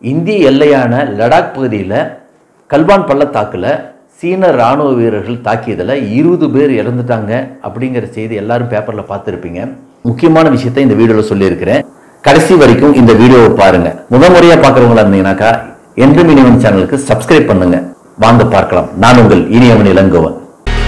இந்திய எல்லையான லடாக் பகுதியில் கல்வான் பள்ளத்தாக்கில் சீன ராணுவ வீரர்கள் தாக்கியதில் இருபது பேர் இறந்துட்டாங்க அப்படிங்கிற செய்தி எல்லாரும் பேப்பரில் பார்த்துருப்பீங்க முக்கியமான விஷயத்தை இந்த வீடியோவில் சொல்லியிருக்கிறேன் கடைசி வரைக்கும் இந்த வீடியோவை பாருங்க முதன்முறையாக பார்க்குறவங்களா இருந்தீங்கன்னாக்கா என்றும் இனிவன் சேனலுக்கு சப்ஸ்கிரைப் பண்ணுங்க வாங்க பார்க்கலாம் நான் உங்கள் இனியவன் இளங்கோவன்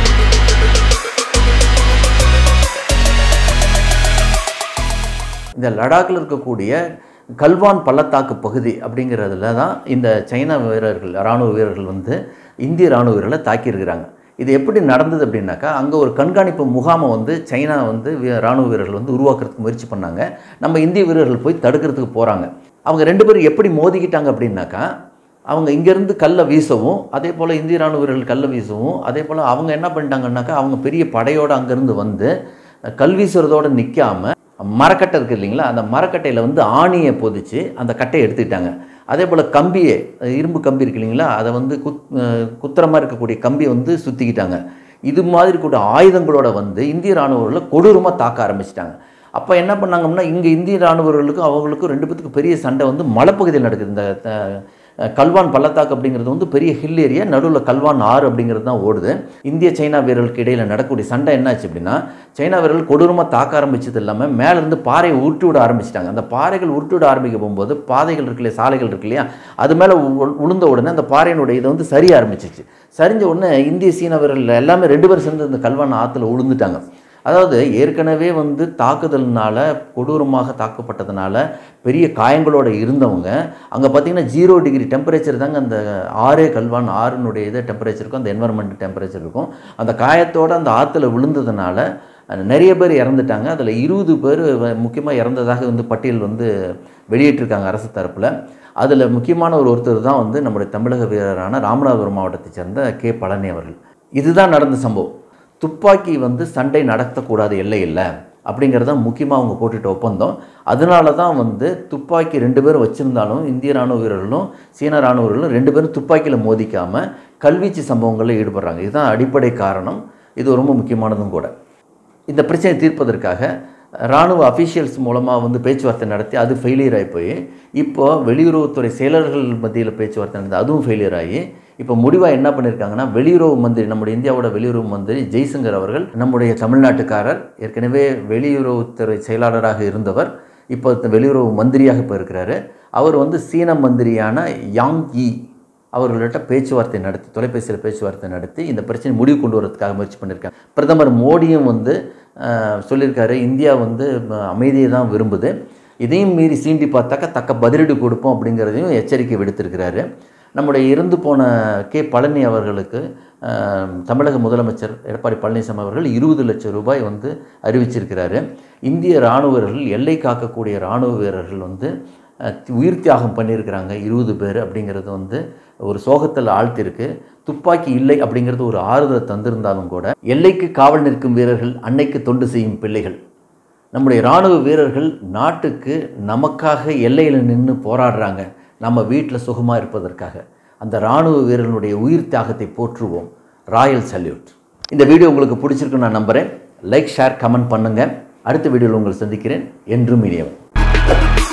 இந்த லடாக்கில் இருக்கக்கூடிய கல்வான் பள்ளத்தாக்கு பகுதி அப்படிங்கிறதுல தான் இந்த சைனா வீரர்கள் இராணுவ வீரர்கள் வந்து இந்திய இராணுவ வீரர்களை தாக்கியிருக்கிறாங்க இது எப்படி நடந்தது அப்படின்னாக்கா அங்கே ஒரு கண்காணிப்பு முகாமை வந்து சைனா வந்து வீ- இராணுவ வீரர்கள் வந்து உருவாக்குறதுக்கு முயற்சி பண்ணாங்க நம்ம இந்திய வீரர்கள் போய் தடுக்கிறதுக்கு போகிறாங்க அவங்க ரெண்டு பேரும் எப்படி மோதிக்கிட்டாங்க அப்படின்னாக்கா அவங்க இங்கேருந்து கல்லை வீசவும் அதே போல் இந்திய ராணுவ வீரர்கள் கல்லை வீசவும் அதே போல் அவங்க என்ன பண்ணிட்டாங்கன்னாக்கா அவங்க பெரிய படையோடு அங்கேருந்து வந்து கல் வீசுறதோடு நிற்காம மரக்கட்டை இருக்குது இல்லைங்களா அந்த மரக்கட்டையில் வந்து ஆணியை பொதிச்சு அந்த கட்டையை எடுத்துக்கிட்டாங்க அதே போல் கம்பியை இரும்பு கம்பி இருக்கு இல்லைங்களா அதை வந்து குத் அஹ் குத்துற மாதிரி இருக்கக்கூடிய கம்பியை வந்து சுற்றிக்கிட்டாங்க இது மாதிரி கூட ஆயுதங்களோட வந்து இந்திய ராணுவர்களை கொடூரமாக தாக்க ஆரம்பிச்சிட்டாங்க அப்போ என்ன பண்ணாங்கன்னா இங்கே இந்திய ராணுவர்களுக்கும் அவங்களுக்கும் ரெண்டு பேத்துக்கும் பெரிய சண்டை வந்து மலைப்பகுதியில் நடக்குது இந்த அஹ், கல்வான் பள்ளத்தாக்கு அப்படிங்கிறது வந்து பெரிய ஹில் ஏரியா நடுவில் கல்வான் ஆறு அப்படிங்கிறது தான் ஓடுது இந்திய சைனா வீரர்களுக்கு இடையில் நடக்கக்கூடிய சண்டை என்னாச்சு அப்படின்னா சைனா வீரர்கள் கொடூரமாக தாக்க ஆரம்பிச்சது இல்லாமல் மேலேருந்து பாறையை உருட்டி விட ஆரம்பிச்சிட்டாங்க அந்த பாறைகள் உருட்டி விட ஆரம்பிக்க போகும்போது பாதைகள் இருக்கு இல்லையா சாலைகள் இருக்கு இல்லையா அது மேலே உளுந்த உடனே அந்த பாறையினுடைய இதை வந்து சரிய ஆரம்பிச்சிச்சு சரிஞ்ச உடனே இந்திய சீன வீரர்கள் எல்லாமே ரெண்டு பேரும் சேர்ந்து இந்த கல்வான் ஆற்றுல உளுந்துட்டாங்க அதாவது ஏற்கனவே வந்து தாக்குதல்னால கொடூரமாக தாக்கப்பட்டதுனால பெரிய காயங்களோட இருந்தவங்க அங்கே பார்த்தீங்கன்னா ஜீரோ டிகிரி டெம்பரேச்சர் தாங்க அந்த ஆறே கல்வான் ஆறுனுடைய இது டெம்பரேச்சர் இருக்கும் அந்த என்வரன்மெண்ட் டெம்பரேச்சர் இருக்கும் அந்த காயத்தோட அந்த ஆற்றுல விழுந்ததுனால அஹ், நிறைய பேர் இறந்துட்டாங்க அதில் இருபது பேர் முக்கியமாக இறந்ததாக வந்து பட்டியல் வந்து வெளியிட்டிருக்காங்க அரசு தரப்பில் அதில் முக்கியமான ஒரு ஒருத்தர் தான் வந்து நம்முடைய தமிழக வீரரான ராமநாதபுரம் மாவட்டத்தைச் சேர்ந்த கே பழனி அவர்கள் இதுதான் நடந்த சம்பவம் துப்பாக்கி வந்து சண்டை நடத்தக்கூடாது எல்லை இல்லை அப்படிங்கிறது தான் முக்கியமாக அவங்க போட்டுட்ட ஒப்பந்தம் அதனால தான் வந்து துப்பாக்கி ரெண்டு பேரும் வச்சுருந்தாலும் இந்திய ராணுவ வீரர்களும் சீன ராணுவ வீரர்களும் ரெண்டு பேரும் துப்பாக்கியில் மோதிக்காமல் கல்வீச்சு சம்பவங்களில் ஈடுபடுறாங்க இதுதான் அடிப்படை காரணம் இது ரொம்ப முக்கியமானதும் கூட இந்த பிரச்சனையை தீர்ப்பதற்காக இராணுவ அஃபீஷியல்ஸ் மூலமாக வந்து பேச்சுவார்த்தை நடத்தி அது ஃபெயிலியர் ஆகி போய் இப்போ வெளியுறவுத்துறை செயலர்கள் மத்தியில் பேச்சுவார்த்தை நடந்து அதுவும் ஃபெயிலியர் ஆகி இப்போ முடிவாக என்ன பண்ணியிருக்காங்கன்னா வெளியுறவு மந்திரி நம்முடைய இந்தியாவோட வெளியுறவு மந்திரி ஜெய்சங்கர் அவர்கள் நம்முடைய தமிழ்நாட்டுக்காரர் ஏற்கனவே வெளியுறவுத்துறை செயலாளராக இருந்தவர் இப்போ வெளியுறவு மந்திரியாக இப்போ இருக்கிறாரு அவர் வந்து சீன மந்திரியான யாங் யி அவர்கள்ட்ட பேச்சுவார்த்தை நடத்தி தொலைபேசியில் பேச்சுவார்த்தை நடத்தி இந்த பிரச்சனை முடிவு கொண்டு வரதுக்காக முயற்சி பண்ணியிருக்காங்க பிரதமர் மோடியும் வந்து அஹ், சொல்லியிருக்காரு இந்தியா வந்து ம, அமைதியை தான் விரும்புது இதையும் மீறி சீண்டி பார்த்தாக்கா தக்க பதிலடி கொடுப்போம் அப்படிங்கிறதையும் எச்சரிக்கை விடுத்திருக்கிறாரு நம்முடைய இறந்து போன கே பழனி அவர்களுக்கு அஹ், தமிழக முதலமைச்சர் எடப்பாடி பழனிசாமி அவர்கள் இருபது லட்சம் ரூபாய் வந்து அறிவிச்சிருக்கிறாரு இந்திய இராணுவ வீரர்கள் எல்லை காக்கக்கூடிய இராணுவ வீரர்கள் வந்து அஹ், உயிர் தியாகம் பண்ணியிருக்கிறாங்க இருபது பேர் அப்படிங்கிறது வந்து ஒரு சோகத்தில் ஆழ்த்திருக்கு துப்பாக்கி இல்லை அப்படிங்கிறது ஒரு ஆறுதலை தந்திருந்தாலும் கூட எல்லைக்கு காவல் நிற்கும் வீரர்கள் அன்னைக்கு தொண்டு செய்யும் பிள்ளைகள் நம்முடைய இராணுவ வீரர்கள் நாட்டுக்கு நமக்காக எல்லையில் நின்று போராடுறாங்க நம்ம வீட்டில் சுகமாக இருப்பதற்காக அந்த இராணுவ வீரர்களுடைய உயிர் தியாகத்தை போற்றுவோம் ராயல் சல்யூட் இந்த வீடியோ உங்களுக்கு பிடிச்சிருக்குன்னு நான் நம்புகிறேன் லைக் ஷேர் கமெண்ட் பண்ணுங்கள் அடுத்த வீடியோவில் உங்களை சந்திக்கிறேன் என்றும் இனியவன்